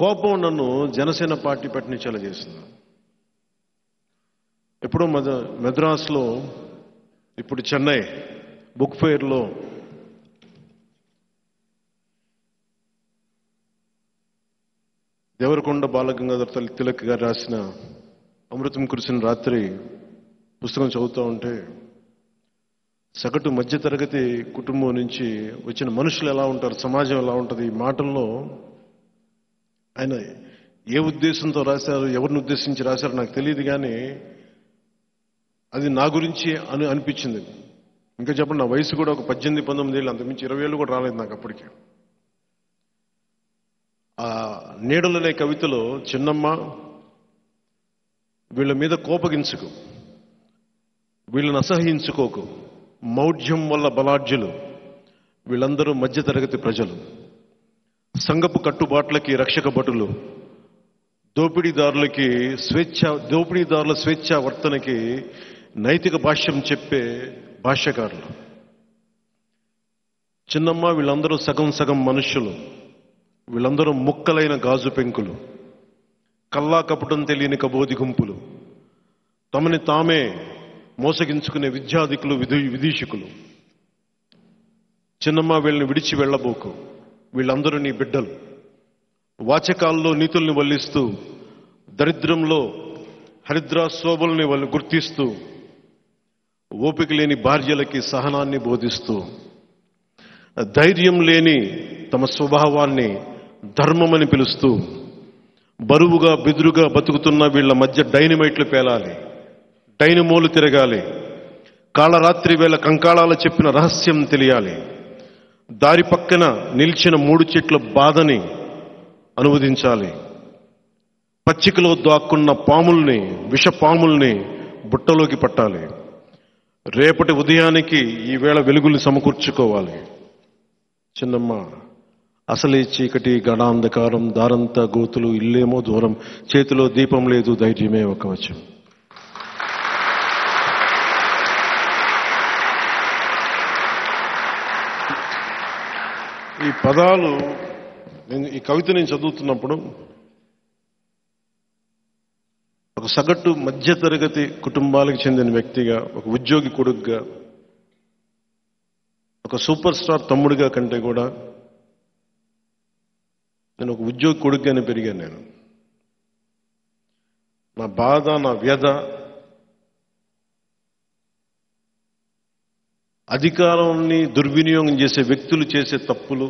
కోపం నన్ను జనసేన పార్టీ పెట్టించేలా చేసింది ఎప్పుడో మద మెద్రాస్లో ఇప్పుడు చెన్నై బుక్ ఫెయిర్లో దేవరకొండ బాలగంగాధర్ తల్లి తిలక్ గారు రాసిన అమృతం కురిసిన రాత్రి పుస్తకం చదువుతూ ఉంటే సగటు మధ్యతరగతి కుటుంబం నుంచి వచ్చిన మనుషులు ఎలా ఉంటారు సమాజం ఎలా ఉంటుంది ఈ మాటల్లో ఆయన ఏ ఉద్దేశంతో రాశారు ఎవరిని ఉద్దేశించి రాశారో నాకు తెలియదు కానీ అది నా గురించి అని అనిపించింది ఇంకా చెప్పండి నా వయసు కూడా ఒక పద్దెనిమిది పంతొమ్మిది ఏళ్ళు అంతకుమించి ఇరవై ఏళ్ళు కూడా రాలేదు నాకు అప్పటికి ఆ నీడలనే కవితలో చిన్నమ్మ వీళ్ళ మీద కోపగించుకు వీళ్ళని అసహించుకోకు మౌఢ్యం వల్ల బలాఢ్యులు వీళ్ళందరూ మధ్యతరగతి ప్రజలు సంగపు కట్టుబాట్లకి రక్షక భటులు దోపిడీదారులకి స్వేచ్ఛ దోపిడీదారుల స్వేచ్ఛ వర్తనకి నైతిక భాష్యం చెప్పే భాష్యకారులు చిన్నమ్మ వీళ్ళందరూ సగం సగం మనుష్యులు వీళ్ళందరూ ముక్కలైన గాజు పెంకులు కల్లా కపటం తెలియని కబోది గుంపులు తమని తామే మోసగించుకునే విద్యాధికులు విధు విదీషికులు చిన్నమ్మ వీళ్ళని విడిచి వెళ్ళబోకు వీళ్ళందరూ నీ బిడ్డలు వాచకాల్లో నీతుల్ని వల్లిస్తూ దరిద్రంలో హరిద్రా శోభల్ని వాళ్ళు గుర్తిస్తూ ఓపిక లేని భార్యలకి సహనాన్ని బోధిస్తూ ధైర్యం లేని తమ స్వభావాన్ని ధర్మమని పిలుస్తూ బరువుగా బెదురుగా బతుకుతున్న వీళ్ళ మధ్య డైనమైట్లు పేలాలి డైనమోలు తిరగాలి కాళరాత్రి వేళ కంకాళాల చెప్పిన రహస్యం తెలియాలి దారి పక్కన నిలిచిన మూడు చెట్ల బాధని అనువదించాలి పచ్చికలో దాక్కున్న పాముల్ని విష పాముల్ని బుట్టలోకి పట్టాలి రేపటి ఉదయానికి ఈ వేళ వెలుగులు సమకూర్చుకోవాలి చిన్నమ్మ అసలే చీకటి గడాంధకారం దారంతా గోతులు ఇల్లేమో దూరం చేతిలో దీపం లేదు ధైర్యమే ఒక వచ్చం ఈ పదాలు నేను ఈ కవిత నేను చదువుతున్నప్పుడు ఒక సగటు మధ్యతరగతి కుటుంబాలకు చెందిన వ్యక్తిగా ఒక ఉద్యోగి కొడుకుగా ఒక సూపర్ స్టార్ తమ్ముడిగా కంటే కూడా నేను ఒక ఉద్యోగి కొడుకుగానే పెరిగాను నేను నా బాధ నా వ్యధ అధికారాన్ని దుర్వినియోగం చేసే వ్యక్తులు చేసే తప్పులు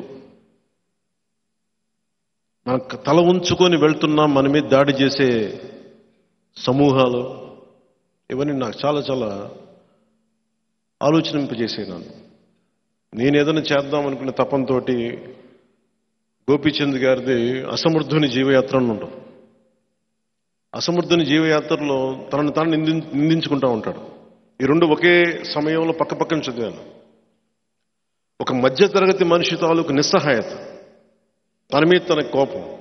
మన తల ఉంచుకొని వెళ్తున్నాం మన మీద దాడి చేసే సమూహాలు ఇవన్నీ నాకు చాలా చాలా ఆలోచనింపజేసే నన్ను నేను ఏదైనా చేద్దాం అనుకునే తపంతో గోపీచంద్ గారిది అసమర్థుని జీవయాత్ర అని ఉండవు అసమర్థుని జీవయాత్రలో తనను తాను నింది నిందించుకుంటా ఉంటాడు ఈ రెండు ఒకే సమయంలో పక్క పక్కన చదివాను ఒక మధ్యతరగతి మనిషి తాలూకు నిస్సహాయత తన మీద తన కోపం